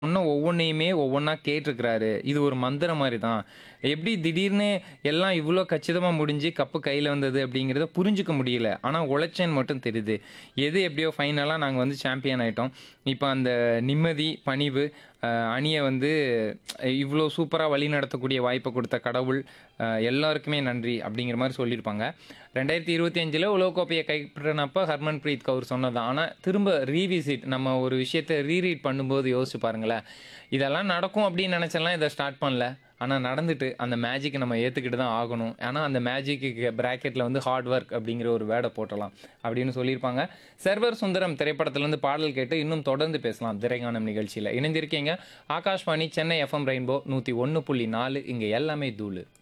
சொன்ன ஒவ்வொன்னையுமே ஒவ்வொன்றா கேட்டிருக்கிறாரு இது ஒரு மந்திரம் மாதிரி தான் எப்படி திடீர்னு எல்லாம் இவ்வளோ கச்சிதமாக முடிஞ்சு கப்பு கையில் வந்தது அப்படிங்கிறத புரிஞ்சுக்க முடியல ஆனால் உழைச்சேன்னு மட்டும் தெரியுது எது எப்படியோ ஃபைனலாக நாங்கள் வந்து சாம்பியன் ஆயிட்டோம் இப்போ அந்த நிம்மதி பணிவு அஹ், அணியை வந்து இவ்வளோ சூப்பராக வழி நடத்தக்கூடிய வாய்ப்பை கொடுத்த கடவுள் அஹ், எல்லாருக்குமே நன்றி அப்படிங்கிற மாதிரி சொல்லியிருப்பாங்க ரெண்டாயிரத்தி இருபத்தி அஞ்சில் உலகக்கோப்பையை கைப்பற்றினப்ப ஹர்மன் பிரீத் கவுர் சொன்னது ஆனால் திரும்ப ரீவிசிட் நம்ம ஒரு விஷயத்தை ரீரீட் பண்ணும்போது யோசிச்சு பாருங்களேன் இதெல்லாம் நடக்கும் அப்படின்னு நினச்செல்லாம் இதை ஸ்டார்ட் பண்ணல ஆனால் நடந்துட்டு அந்த மேஜிக்கை நம்ம ஏற்றுக்கிட்டு தான் ஆகணும் ஆனால் அந்த மேஜிக்கு ப்ராக்கெட்டில் வந்து ஹார்ட் ஒர்க் அப்படிங்கிற ஒரு வேர்டை போட்டலாம் அப்படின்னு சொல்லியிருப்பாங்க சர்வர் சுந்தரம் திரைப்படத்திலேருந்து பாடல் கேட்டு இன்னும் தொடர்ந்து பேசலாம் திரைகானம் நிகழ்ச்சியில் இணைந்திருக்கீங்க ஆகாஷ்வாணி சென்னை எஃப்எம் ரெயின்போ நூற்றி ஒன்று புள்ளி நாலு இங்கே எல்லாமே தூளு